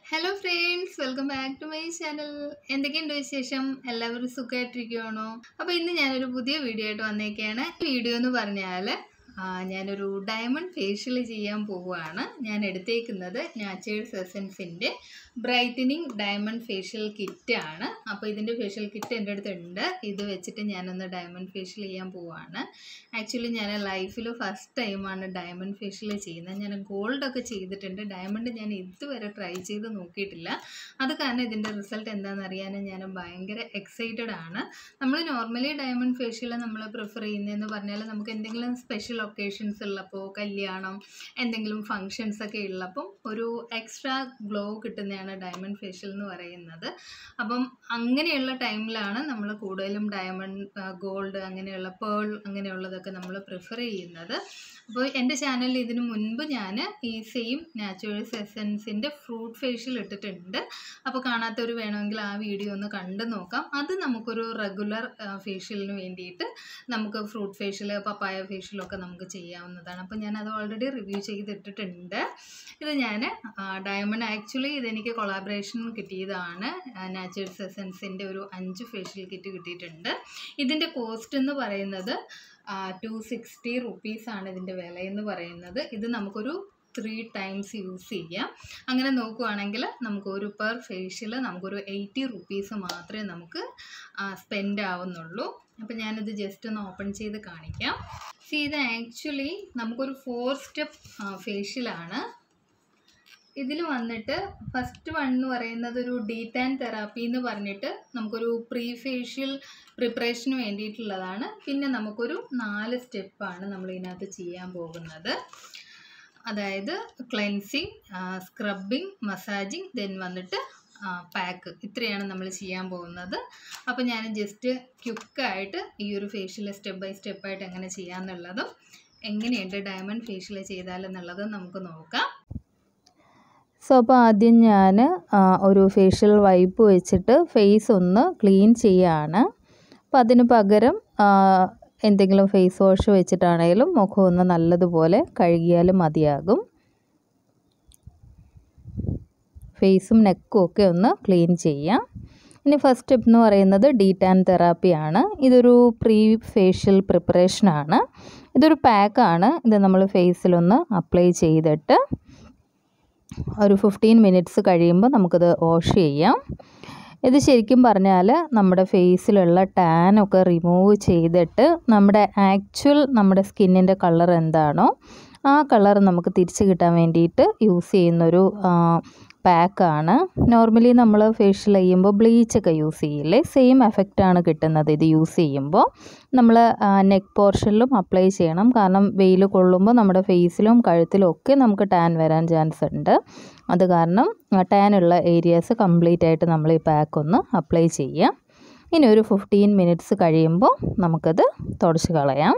hello friends welcome back to my channel എന്തൊക്കെയുണ്ട് വിശേഷം എല്ലാവരും സുഖമായിട്ടിരിക്കുവാണോ അപ്പോൾ ഇന്ന് ഞാനൊരു പുതിയ വീഡിയോ ആയിട്ട് വന്നേക്കാണ് വീഡിയോ എന്ന് പറഞ്ഞാൽ ആ, ഞാനൊരു ഡയമണ്ട് ഫേഷ്യൽ ചെയ്യാൻ പോവുകയാണ് ഞാൻ എടുത്തേക്കുന്നത് നാച്ചേഴ്സ് എസൻസിൻ്റെ ബ്രൈറ്റനിങ് ഡയമണ്ട് ഫേഷ്യൽ കിറ്റ് ആണ് അപ്പോൾ ഇതിൻ്റെ ഫേഷ്യൽ കിറ്റ് എൻ്റെ അടുത്തുണ്ട് ഇത് വെച്ചിട്ട് ഞാനൊന്ന് ഡയമണ്ട് ഫേഷ്യൽ ചെയ്യാൻ പോവുകയാണ് ആക്ച്വലി ഞാൻ ലൈഫിൽ ഫസ്റ്റ് ടൈമാണ് ഡയമണ്ട് ഫേഷ്യൽ ചെയ്യുന്നത് ഞാൻ ഗോൾഡൊക്കെ ചെയ്തിട്ടുണ്ട് ഡയമണ്ട് ഞാൻ ഇതുവരെ ട്രൈ ചെയ്ത് നോക്കിയിട്ടില്ല അത് കാരണം ഇതിൻ്റെ റിസൾട്ട് എന്താണെന്ന് അറിയാൻ ഞാൻ ഭയങ്കര എക്സൈറ്റഡ് ആണ് നമ്മൾ നോർമലി ഡയമണ്ട് ഫേഷ്യൽ നമ്മൾ പ്രിഫർ ചെയ്യുന്നതെന്ന് പറഞ്ഞാൽ നമുക്ക് എന്തെങ്കിലും സ്പെഷ്യൽ ഒക്കേഷൻസ് ഉള്ളപ്പോൾ കല്യാണം എന്തെങ്കിലും ഫങ്ഷൻസ് ഒക്കെ ഉള്ളപ്പം ഒരു എക്സ്ട്രാ ഗ്ലോ കിട്ടുന്നതാണ് ഡയമണ്ട് ഫേഷ്യൽ എന്ന് പറയുന്നത് അപ്പം അങ്ങനെയുള്ള ടൈമിലാണ് നമ്മൾ കൂടുതലും ഡയമണ്ട് ഗോൾഡ് അങ്ങനെയുള്ള പേൾ അങ്ങനെയുള്ളതൊക്കെ നമ്മൾ പ്രിഫർ ചെയ്യുന്നത് അപ്പോൾ എൻ്റെ ചാനലിൽ ഇതിനു മുൻപ് ഞാൻ ഈ സെയിം നാച്ചുറൽസ് എസൻസിൻ്റെ ഫ്രൂട്ട് ഫേഷ്യൽ ഇട്ടിട്ടുണ്ട് അപ്പോൾ കാണാത്തവർ വേണമെങ്കിൽ ആ വീഡിയോ ഒന്ന് കണ്ടു നോക്കാം അത് നമുക്കൊരു റെഗുലർ ഫേഷ്യലിന് വേണ്ടിയിട്ട് നമുക്ക് ഫ്രൂട്ട് ഫേഷ്യൽ പപ്പായ ഫേഷ്യലൊക്കെ നമുക്ക് ചെയ്യാവുന്നതാണ് അപ്പോൾ ഞാൻ അത് ഓൾറെഡി റിവ്യൂ ചെയ്തിട്ടിട്ടുണ്ട് ഇത് ഞാൻ ഡയമണ്ട് ആക്ച്വലി ഇതെനിക്ക് കൊളാബറേഷൻ കിട്ടിയതാണ് നാച്ചുറൽസ് എസൻസിൻ്റെ ഒരു അഞ്ച് ഫേഷ്യൽ കിറ്റ് കിട്ടിയിട്ടുണ്ട് ഇതിൻ്റെ കോസ്റ്റ് എന്ന് പറയുന്നത് ടു സിക്സ്റ്റി റുപ്പീസാണ് ഇതിൻ്റെ വില എന്ന് പറയുന്നത് ഇത് നമുക്കൊരു ത്രീ ടൈംസ് യൂസ് ചെയ്യാം അങ്ങനെ നോക്കുവാണെങ്കിൽ നമുക്ക് ഒരു പെർ ഫേഷ്യൽ നമുക്കൊരു എയ്റ്റി റുപ്പീസ് മാത്രമേ നമുക്ക് സ്പെൻഡ് ആവുന്നുള്ളൂ അപ്പോൾ ഞാനിത് ജസ്റ്റ് ഒന്ന് ഓപ്പൺ ചെയ്ത് കാണിക്കാം സി ഇത് ആക്ച്വലി നമുക്കൊരു ഫോർ സ്റ്റെപ്പ് ഫേഷ്യലാണ് ഇതിൽ വന്നിട്ട് ഫസ്റ്റ് വൺ എന്ന് പറയുന്നത് ഒരു ഡീറ്റാൻ തെറാപ്പി എന്ന് പറഞ്ഞിട്ട് നമുക്കൊരു പ്രീ ഫേഷ്യൽ പ്രിപ്പറേഷന് വേണ്ടിയിട്ടുള്ളതാണ് പിന്നെ നമുക്കൊരു നാല് സ്റ്റെപ്പാണ് നമ്മൾ ഇതിനകത്ത് ചെയ്യാൻ പോകുന്നത് അതായത് ക്ലെൻസിങ് സ്ക്രബിങ് മസാജിങ് ദെൻ വന്നിട്ട് പാക്ക് ഇത്രയാണ് നമ്മൾ ചെയ്യാൻ പോകുന്നത് അപ്പോൾ ഞാൻ ജസ്റ്റ് ക്യുക്കായിട്ട് ഈ ഒരു ഫേഷ്യൽ സ്റ്റെപ്പ് ബൈ സ്റ്റെപ്പായിട്ട് എങ്ങനെ ചെയ്യാമെന്നുള്ളതും എങ്ങനെയുണ്ട് ഡയമണ്ട് ഫേഷ്യൽ ചെയ്താലെന്നുള്ളതും നമുക്ക് നോക്കാം സോ അപ്പോൾ ആദ്യം ഞാൻ ഒരു ഫേഷ്യൽ വൈപ്പ് വെച്ചിട്ട് ഫേസ് ഒന്ന് ക്ലീൻ ചെയ്യാണ് അപ്പോൾ അതിന് പകരം ആ, എന്തെങ്കിലും ഫേസ് വാഷ് വെച്ചിട്ടാണെങ്കിലും മുഖം ഒന്ന് നല്ലതുപോലെ കഴുകിയാലും മതിയാകും ഫേസും നെക്കും ഒക്കെ ഒന്ന് ക്ലീൻ ചെയ്യാം ഇനി ഫസ്റ്റ് സ്റ്റെപ്പ് എന്ന് പറയുന്നത് ഡീറ്റാൻ തെറാപ്പിയാണ് ഇതൊരു പ്രീ ഫേഷ്യൽ പ്രിപ്പറേഷനാണ് ഇതൊരു പാക്കാണ് ഇത് നമ്മൾ ഫേസിലൊന്ന് അപ്ലൈ ചെയ്തിട്ട് ഒരു ഫിഫ്റ്റീൻ മിനിറ്റ്സ് കഴിയുമ്പോൾ നമുക്കിത് വാഷ് ചെയ്യാം ഇത് ശരിക്കും പറഞ്ഞാൽ നമ്മുടെ ഫേസിലുള്ള ടാനൊക്കെ റിമൂവ് ചെയ്തിട്ട് നമ്മുടെ ആക്ച്വൽ നമ്മുടെ സ്കിന്നിൻ്റെ കളർ എന്താണോ ആ കളർ നമുക്ക് തിരിച്ച് കിട്ടാൻ വേണ്ടിയിട്ട് യൂസ് ചെയ്യുന്നൊരു പാക്കാണ് നോർമലി നമ്മൾ ഫേഷ്യൽ ചെയ്യുമ്പോൾ ബ്ലീച്ചൊക്കെ യൂസ് ചെയ്യില്ലേ സെയിം എഫക്റ്റാണ് കിട്ടുന്നത് ഇത് യൂസ് ചെയ്യുമ്പോൾ നമ്മൾ നെക്ക് പോർഷനിലും അപ്ലൈ ചെയ്യണം കാരണം വെയിൽ കൊള്ളുമ്പോൾ നമ്മുടെ ഫേസിലും കഴുത്തിലും ഒക്കെ നമുക്ക് ടാൻ വരാൻ ചാൻസ് ഉണ്ട് അത് കാരണം ടാൻ ഉള്ള ഏരിയാസ് കംപ്ലീറ്റ് ആയിട്ട് നമ്മൾ ഈ പാക്ക് ഒന്ന് അപ്ലൈ ചെയ്യാം ഇനി ഒരു ഫിഫ്റ്റീൻ മിനിറ്റ്സ് കഴിയുമ്പോൾ നമുക്കത് തുടച്ച് കളയാം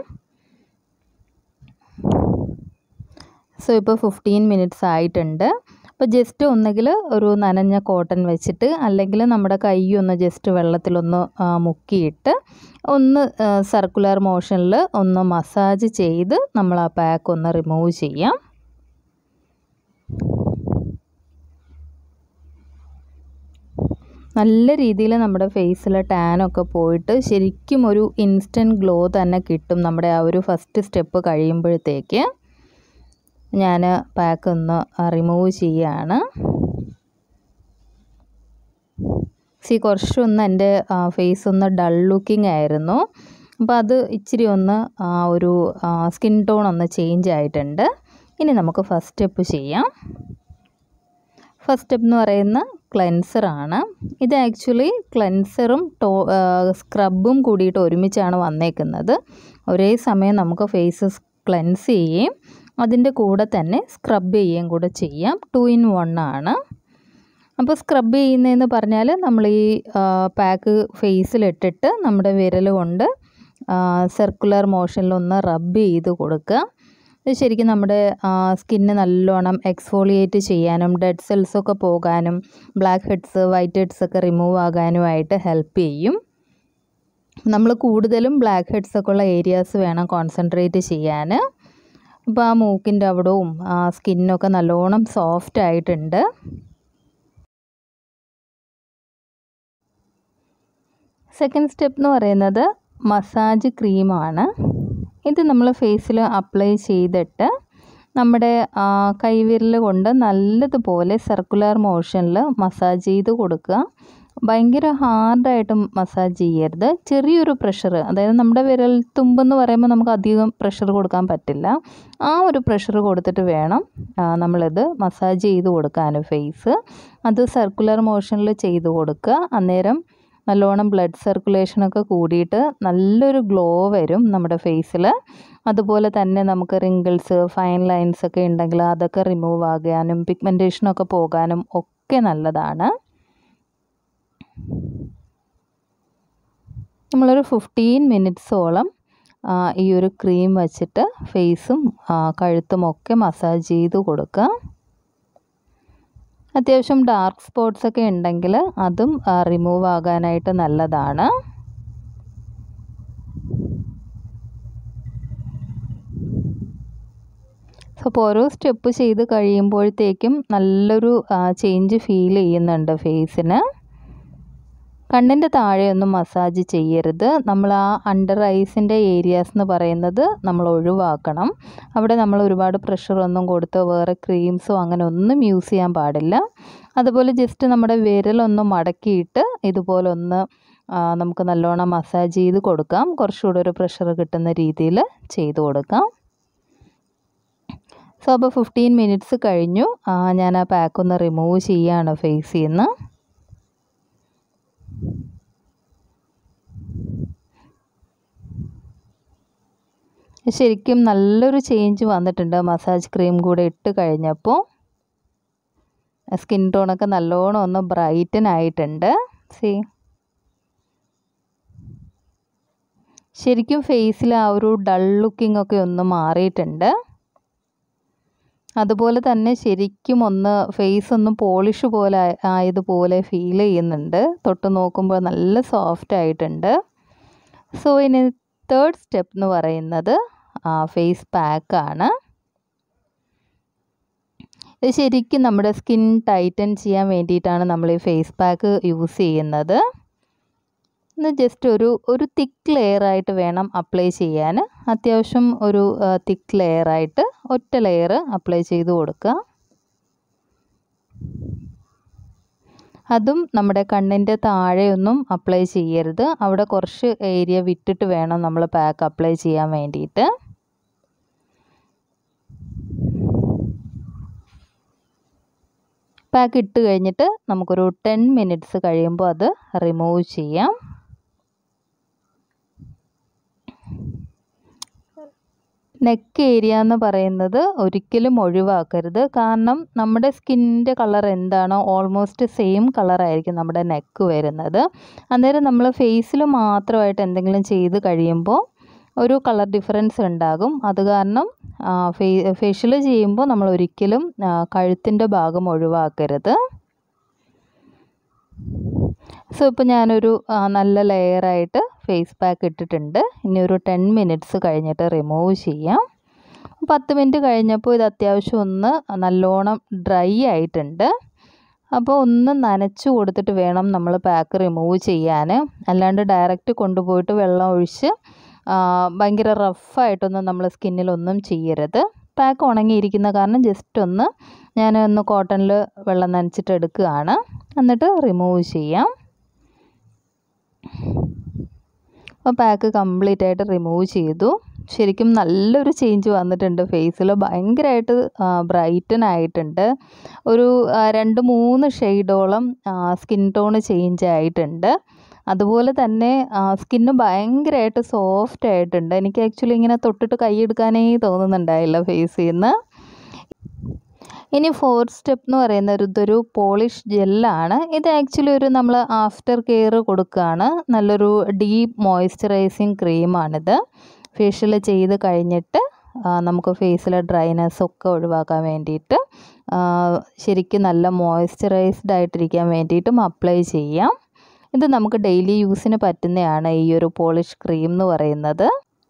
സോ ഇപ്പോൾ ഫിഫ്റ്റീൻ മിനിറ്റ്സ് ആയിട്ടുണ്ട് അപ്പോൾ ജസ്റ്റ് ഒന്നുകിൽ ഒരു നനഞ്ഞ കോട്ടൺ വെച്ചിട്ട് അല്ലെങ്കിൽ നമ്മുടെ കൈ ഒന്ന് ജസ്റ്റ് വെള്ളത്തിലൊന്ന് ആ, മുക്കിയിട്ട് ഒന്ന് സർക്കുലർ മോഷനിൽ ഒന്ന് മസാജ് ചെയ്ത് നമ്മൾ ആ പാക്ക് ഒന്ന് റിമൂവ് ചെയ്യാം നല്ല രീതിയിൽ നമ്മുടെ ഫേസിലെ ടാനൊക്കെ പോയിട്ട് ശരിക്കും ഒരു ഇൻസ്റ്റൻറ്റ് ഗ്ലോ തന്നെ കിട്ടും നമ്മുടെ ആ ഒരു ഫസ്റ്റ് സ്റ്റെപ്പ് കഴിയുമ്പോഴത്തേക്ക് ഞാൻ പാക്ക് ഒന്ന് റിമൂവ് ചെയ്യാണ് സി കുറച്ചൊന്ന് എൻ്റെ ഫേസ് ഒന്ന് ഡൾ ലുക്കിംഗ് ആയിരുന്നു അപ്പോൾ അത് ഇച്ചിരി ഒന്ന് ആ, ഒരു സ്കിൻ ടോൺ ഒന്ന് ചേഞ്ച് ആയിട്ടുണ്ട് ഇനി നമുക്ക് ഫസ്റ്റ് സ്റ്റെപ്പ് ചെയ്യാം ഫസ്റ്റ് സ്റ്റെപ്പ് എന്ന് പറയുന്ന ക്ലെൻസറാണ് ഇത് ആക്ച്വലി ക്ലെൻസറും ടോ സ്ക്രബും കൂടിയിട്ട് ഒരുമിച്ചാണ് വന്നേക്കുന്നത് ഒരേ സമയം നമുക്ക് ഫേസ് ക്ലെൻസ് ചെയ്യുകയും അതിൻ്റെ കൂടെ തന്നെ സ്ക്രബ് ചെയ്യുകയും കൂടെ ചെയ്യാം ടു ഇൻ വൺ ആണ് അപ്പോൾ സ്ക്രബ് ചെയ്യുന്നതെന്ന് പറഞ്ഞാൽ നമ്മൾ ഈ പാക്ക് ഫേസിലിട്ടിട്ട് നമ്മുടെ വിരൽ കൊണ്ട് സർക്കുലർ മോഷനിലൊന്ന് റബ്ബ് ചെയ്ത് കൊടുക്കുക ഇത് ശരിക്കും നമ്മുടെ സ്കിന്ന് നല്ലോണം എക്സ്ഫോളിയേറ്റ് ചെയ്യാനും ഡെഡ് സെൽസ് ഒക്കെ പോകാനും ബ്ലാക്ക് ഹെഡ്സ് വൈറ്റ് ഹെഡ്സ് ഒക്കെ റിമൂവ് ആകാനുമായിട്ട് ഹെൽപ്പ് ചെയ്യും നമ്മൾ കൂടുതലും ബ്ലാക്ക് ഹെഡ്സ് ഒക്കെ ഉള്ള ഏരിയാസ് വേണം കോൺസെൻട്രേറ്റ് ചെയ്യാൻ അപ്പോൾ ആ മൂക്കിൻ്റെ അവിടവും ആ സ്കിന്നൊക്കെ നല്ലോണം സോഫ്റ്റ് ആയിട്ടുണ്ട് സെക്കൻഡ് സ്റ്റെപ്പ് എന്ന് പറയുന്നത് മസാജ് ക്രീമാണ് ഇത് നമ്മൾ ഫേസിൽ അപ്ലൈ ചെയ്തിട്ട് നമ്മുടെ ആ, കൈവിരൽ കൊണ്ട് നല്ലതുപോലെ സർക്കുലർ മോഷനിൽ മസാജ് ചെയ്ത് കൊടുക്കുക ഭയങ്കര ഹാർഡായിട്ട് മസാജ് ചെയ്യരുത് ചെറിയൊരു പ്രഷർ അതായത് നമ്മുടെ വിരൽ തുമ്പെന്ന് പറയുമ്പോൾ നമുക്ക് അധികം പ്രഷർ കൊടുക്കാൻ പറ്റില്ല ആ ഒരു പ്രഷർ കൊടുത്തിട്ട് വേണം ആ, നമ്മളിത് മസാജ് ചെയ്ത് കൊടുക്കാൻ ഫേസ് അത് സർക്കുലർ മോഷനിൽ ചെയ്ത് കൊടുക്കുക അന്നേരം നല്ലോണം ബ്ലഡ് സർക്കുലേഷനൊക്കെ കൂടിയിട്ട് നല്ലൊരു ഗ്ലോ വരും നമ്മുടെ ഫേസിൽ അതുപോലെ തന്നെ നമുക്ക് റിങ്കിൾസ് ഫൈൻ ലൈൻസ് ഒക്കെ ഉണ്ടെങ്കിൽ അതൊക്കെ റിമൂവ് ആകാനും പിഗ്മെൻറ്റേഷനൊക്കെ പോകാനും ഒക്കെ നല്ലതാണ് നമ്മളൊരു ഫിഫ്റ്റീൻ മിനിറ്റ്സോളം ഈ ഒരു ക്രീം വച്ചിട്ട് ഫേസും കഴുത്തും ഒക്കെ മസാജ് ചെയ്ത് കൊടുക്കുക അത്യാവശ്യം ഡാർക്ക് സ്പോട്ട്സ് ഒക്കെ ഉണ്ടെങ്കിൽ അതും റിമൂവ് ആകാനായിട്ട് നല്ലതാണ് സോ അപ്പോൾ ഓരോ സ്റ്റെപ്പ് ചെയ്ത് കഴിയുമ്പോഴത്തേക്കും നല്ലൊരു ചേഞ്ച് ഫീൽ ചെയ്യുന്നുണ്ട് ഫേസിന് കണ്ണിൻ്റെ താഴെയൊന്നും മസാജ് ചെയ്യരുത് നമ്മൾ ആ അണ്ടർ ഐസിൻ്റെ ഏരിയാസ് എന്ന് പറയുന്നത് നമ്മൾ ഒഴിവാക്കണം അവിടെ നമ്മൾ ഒരുപാട് പ്രഷറൊന്നും കൊടുത്ത് വേറെ ക്രീംസോ അങ്ങനെ ഒന്നും യൂസ് ചെയ്യാൻ പാടില്ല അതുപോലെ ജസ്റ്റ് നമ്മുടെ വിരലൊന്ന് മടക്കിയിട്ട് ഇതുപോലെ ഒന്ന് ആ, നമുക്ക് നല്ലോണം മസാജ് ചെയ്ത് കൊടുക്കാം കുറച്ചുകൂടെ ഒരു പ്രഷർ കിട്ടുന്ന രീതിയിൽ ചെയ്ത് കൊടുക്കാം സോ അപ്പോൾ ഫിഫ്റ്റീൻ മിനിറ്റ്സ് കഴിഞ്ഞു ആ, ഞാൻ ആ പാക്ക് ഒന്ന് റിമൂവ് ചെയ്യാണ് ഫേസിൽ നിന്ന് ശരിക്കും നല്ലൊരു ചേഞ്ച് വന്നിട്ടുണ്ട് മസാജ് ക്രീം കൂടെ ഇട്ട് കഴിഞ്ഞപ്പോൾ സ്കിൻ ടോണൊക്കെ നല്ലോണം ഒന്ന് ബ്രൈറ്റൻ ആയിട്ടുണ്ട് സി ശരിക്കും ഫേസിൽ ആ ഒരു ഡൾ ലുക്കിംഗ് ഒക്കെ ഒന്ന് മാറിയിട്ടുണ്ട് അതുപോലെ തന്നെ ശരിക്കും ഒന്ന് ഫേസ് ഒന്ന് പോളിഷ് പോലെ ആയ- ആയതുപോലെ ഫീൽ ചെയ്യുന്നുണ്ട് തൊട്ട് നോക്കുമ്പോൾ നല്ല സോഫ്റ്റ് ആയിട്ടുണ്ട് സോ ഇനി തേർഡ് സ്റ്റെപ്പ് എന്ന് പറയുന്നത് ഫേസ് പാക്കാണ് ഇത് ശരിക്കും നമ്മുടെ സ്കിൻ ടൈറ്റൻ ചെയ്യാൻ വേണ്ടിയിട്ടാണ് നമ്മൾ ഈ ഫേസ് പാക്ക് യൂസ് ചെയ്യുന്നത് ഇത് ജസ്റ്റ് ഒരു ഒരു തിക്ക് ലെയർ ആയിട്ട് വേണം അപ്ലൈ ചെയ്യാൻ അത്യാവശ്യം ഒരു തിക്ക് ലെയർ ആയിട്ട് ഒറ്റ ലെയർ അപ്ലൈ ചെയ്ത് കൊടുക്കുക അതും നമ്മുടെ കണ്ണിൻ്റെ താഴെയൊന്നും അപ്ലൈ ചെയ്യരുത് അവിടെ കുറച്ച് ഏരിയ വിട്ടിട്ട് വേണം നമ്മൾ പാക്ക് അപ്ലൈ ചെയ്യാൻ വേണ്ടിയിട്ട് പാക്ക് ഇട്ട് കഴിഞ്ഞിട്ട് നമുക്കൊരു ടെൻ മിനിറ്റ്സ് കഴിയുമ്പോൾ അത് റിമൂവ് ചെയ്യാം നെക്ക് ഏരിയ എന്ന് പറയുന്നത് ഒരിക്കലും ഒഴിവാക്കരുത് കാരണം നമ്മുടെ സ്കിന്നിൻ്റെ കളർ എന്താണോ ഓൾമോസ്റ്റ് സെയിം കളറായിരിക്കും നമ്മുടെ നെക്ക് വരുന്നത് അന്നേരം നമ്മൾ ഫേസിൽ മാത്രമായിട്ട് എന്തെങ്കിലും ചെയ്ത് കഴിയുമ്പോൾ ഒരു കളർ ഡിഫറൻസ് ഉണ്ടാകും അത് കാരണം ഫേ ഫേഷ്യൽ ചെയ്യുമ്പോൾ നമ്മൾ ഒരിക്കലും കഴുത്തിൻ്റെ ഭാഗം ഒഴിവാക്കരുത് സോ ഇപ്പോൾ ഞാനൊരു ആ, നല്ല ലെയറായിട്ട് ഫേസ് പാക്ക് ഇട്ടിട്ടുണ്ട് ഇനി ഒരു ടെൻ മിനിറ്റ്സ് കഴിഞ്ഞിട്ട് റിമൂവ് ചെയ്യാം പത്ത് മിനിറ്റ് കഴിഞ്ഞപ്പോൾ ഇത് അത്യാവശ്യം ഒന്ന് നല്ലോണം ഡ്രൈ ആയിട്ടുണ്ട് അപ്പോൾ ഒന്ന് നനച്ച് കൊടുത്തിട്ട് വേണം നമ്മൾ പാക്ക് റിമൂവ് ചെയ്യാൻ അല്ലാണ്ട് ഡയറക്റ്റ് കൊണ്ടുപോയിട്ട് വെള്ളം ഒഴിച്ച് ആ, ഭയങ്കര റഫായിട്ടൊന്നും നമ്മൾ സ്കിന്നിലൊന്നും ചെയ്യരുത് പാക്ക് ഉണങ്ങിയിരിക്കുന്ന കാരണം ജസ്റ്റ് ഒന്ന് ഞാൻ ഒന്ന് കോട്ടണിൽ വെള്ളം നനച്ചിട്ട് എടുക്കുകയാണ് എന്നിട്ട് റിമൂവ് ചെയ്യാം അപ്പോൾ പാക്ക് കംപ്ലീറ്റ് ആയിട്ട് റിമൂവ് ചെയ്തു ശരിക്കും നല്ലൊരു ചേഞ്ച് വന്നിട്ടുണ്ട് ഫേസിൽ ഭയങ്കരമായിട്ട് ബ്രൈറ്റൻ ആയിട്ടുണ്ട് ഒരു ആ, രണ്ട് മൂന്ന് ഷെയ്ഡോളം സ്കിൻ ടോൺ ചേഞ്ച് ആയിട്ടുണ്ട് അതുപോലെ തന്നെ സ്കിന്ന് ഭയങ്കരമായിട്ട് സോഫ്റ്റ് ആയിട്ടുണ്ട് എനിക്ക് ആക്ച്വലി ഇങ്ങനെ തൊട്ടിട്ട് കൈയെടുക്കാനേ തോന്നുന്നുണ്ടായില്ല ഫേസിൽ നിന്ന് ഇനി ഫോർത്ത് സ്റ്റെപ്പ് എന്ന് പറയുന്നത് ഇതൊരു പോളിഷ് ജെല്ലാണ് ഇത് ആക്ച്വലി ഒരു നമ്മൾ ആഫ്റ്റർ കെയർ കൊടുക്കുകയാണ് നല്ലൊരു ഡീപ്പ് മോയ്സ്ചറൈസിങ് ക്രീമാണിത് ഫേഷ്യൽ ചെയ്ത് കഴിഞ്ഞിട്ട് ആ, നമുക്ക് ഫേസിലെ ഡ്രൈനെസ് ഒക്കെ ഒഴിവാക്കാൻ വേണ്ടിയിട്ട് ആ, ശരിക്കും നല്ല മോയ്സ്ചറൈസ്ഡ് ആയിട്ടിരിക്കാൻ വേണ്ടിയിട്ടും അപ്ലൈ ചെയ്യാം ഇത് നമുക്ക് ഡെയിലി യൂസിന് പറ്റുന്നതാണ് ഈ ഒരു പോളിഷ് ക്രീം എന്ന് പറയുന്നത്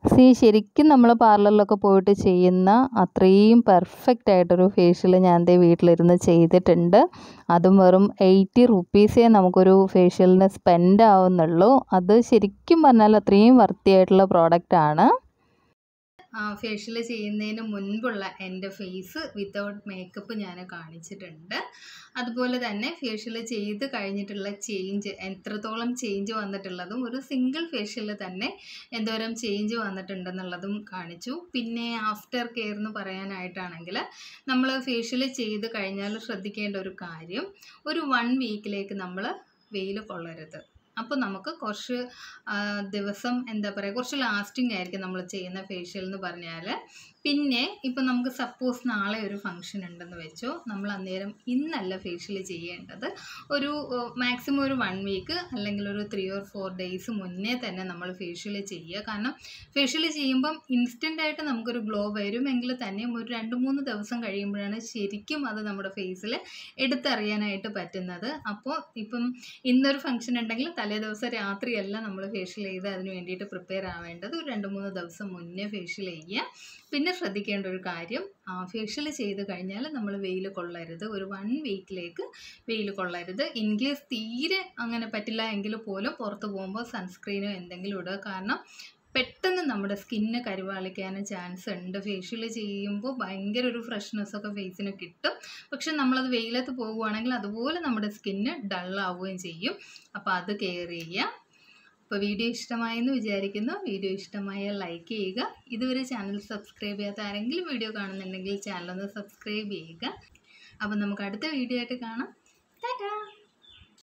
സി ശരിക്കും നമ്മൾ പാർലറിലൊക്കെ പോയിട്ട് ചെയ്യുന്ന അത്രയും പെർഫെക്റ്റ് ആയിട്ടൊരു ഫേഷ്യൽ ഞാൻ എൻ്റെ വീട്ടിലിരുന്ന് ചെയ്തിട്ടുണ്ട് അതും വെറും എയ്റ്റി റുപ്പീസേ നമുക്കൊരു ഫേഷ്യലിന് സ്പെൻഡ് ആവുന്നുള്ളൂ അത് ശരിക്കും പറഞ്ഞാൽ അത്രയും വർത്തിയായിട്ടുള്ള പ്രോഡക്റ്റാണ് ഫേഷ്യൽ ചെയ്യുന്നതിന് മുൻപുള്ള എൻ്റെ ഫേസ് വിത്തൗട്ട് മേക്കപ്പ് ഞാൻ കാണിച്ചിട്ടുണ്ട് അതുപോലെ തന്നെ ഫേഷ്യൽ ചെയ്ത് കഴിഞ്ഞിട്ടുള്ള ചേഞ്ച് എത്രത്തോളം ചേഞ്ച് വന്നിട്ടുള്ളതും ഒരു സിംഗിൾ ഫേഷ്യൽ തന്നെ എന്തോരം ചേഞ്ച് വന്നിട്ടുണ്ടെന്നുള്ളതും കാണിച്ചു പിന്നെ ആഫ്റ്റർ കെയർ എന്ന് പറയാനായിട്ടാണെങ്കിൽ നമ്മൾ ഫേഷ്യൽ ചെയ്ത് കഴിഞ്ഞാൽ ശ്രദ്ധിക്കേണ്ട ഒരു കാര്യം ഒരു വൺ വീക്കിലേക്ക് നമ്മൾ വെയിൽ കൊള്ളരുത് അപ്പോൾ നമുക്ക് കുറച്ച് ആ, ദിവസം എന്താ പറയുക കുറച്ച് ലാസ്റ്റിംഗ് ആയിരിക്കും നമ്മൾ ചെയ്യുന്ന ഫേഷ്യൽ എന്ന് പറഞ്ഞാൽ പിന്നെ ഇപ്പം നമുക്ക് സപ്പോസ് നാളെ ഒരു ഫംഗ്ഷൻ ഉണ്ടെന്ന് വെച്ചോ നമ്മൾ അന്നേരം ഇന്നല്ല ഫേഷ്യൽ ചെയ്യേണ്ടത് ഒരു മാക്സിമം ഒരു വൺ വീക്ക് അല്ലെങ്കിൽ ഒരു ത്രീ ഓർ ഫോർ ഡേയ്സ് മുന്നേ തന്നെ നമ്മൾ ഫേഷ്യൽ ചെയ്യുക കാരണം ഫേഷ്യൽ ചെയ്യുമ്പം ഇൻസ്റ്റൻ്റ് ആയിട്ട് നമുക്കൊരു ഗ്ലോ വരുമെങ്കിൽ തന്നെയും ഒരു രണ്ട് മൂന്ന് ദിവസം കഴിയുമ്പോഴാണ് ശരിക്കും അത് നമ്മുടെ ഫേസിൽ എടുത്തറിയാനായിട്ട് പറ്റുന്നത് അപ്പോൾ ഇപ്പം ഇന്നൊരു ഫംഗ്ഷൻ ഉണ്ടെങ്കിൽ തലേ ദിവസം രാത്രിയല്ല നമ്മൾ ഫേഷ്യൽ ചെയ്ത് അതിന് വേണ്ടിയിട്ട് പ്രിപ്പയർ ആവേണ്ടത് ഒരു രണ്ട് മൂന്ന് ദിവസം മുന്നേ ഫേഷ്യൽ ചെയ്യുക പിന്നെ ശ്രദ്ധിക്കേണ്ട ഒരു കാര്യം ഫേഷ്യൽ ചെയ്ത് കഴിഞ്ഞാൽ നമ്മൾ വെയിൽ കൊള്ളരുത് ഒരു വൺ വീക്കിലേക്ക് വെയിൽ കൊള്ളരുത് ഇൻ കേസ് തീരെ അങ്ങനെ പറ്റില്ല എങ്കിൽ പോലും പുറത്ത് പോകുമ്പോൾ സൺസ്ക്രീനോ എന്തെങ്കിലും ഇടുക കാരണം പെട്ടെന്ന് നമ്മുടെ സ്കിന്ന് കരുവാളിക്കാനും ചാൻസ് ഉണ്ട് ഫേഷ്യൽ ചെയ്യുമ്പോൾ ഭയങ്കര ഒരു ഫ്രഷ്നെസ് ഒക്കെ ഫേസിന് കിട്ടും പക്ഷെ നമ്മളത് വെയിലത്ത് പോകുവാണെങ്കിൽ അതുപോലെ നമ്മുടെ സ്കിന്ന് ഡള്ളാവുകയും ചെയ്യും അപ്പോൾ അത് കെയർ ചെയ്യുക അപ്പോൾ വീഡിയോ ഇഷ്ടമായെന്ന് വിചാരിക്കുന്നു വീഡിയോ ഇഷ്ടമായാൽ ലൈക്ക് ചെയ്യുക ഇതുവരെ ചാനൽ സബ്സ്ക്രൈബ് ചെയ്യാത്ത ആരെങ്കിലും വീഡിയോ കാണുന്നുണ്ടെങ്കിൽ ചാനൽ ഒന്ന് സബ്സ്ക്രൈബ് ചെയ്യുക അപ്പോൾ നമുക്ക് അടുത്ത വീഡിയോ ആയിട്ട് കാണാം ടാറ്റാ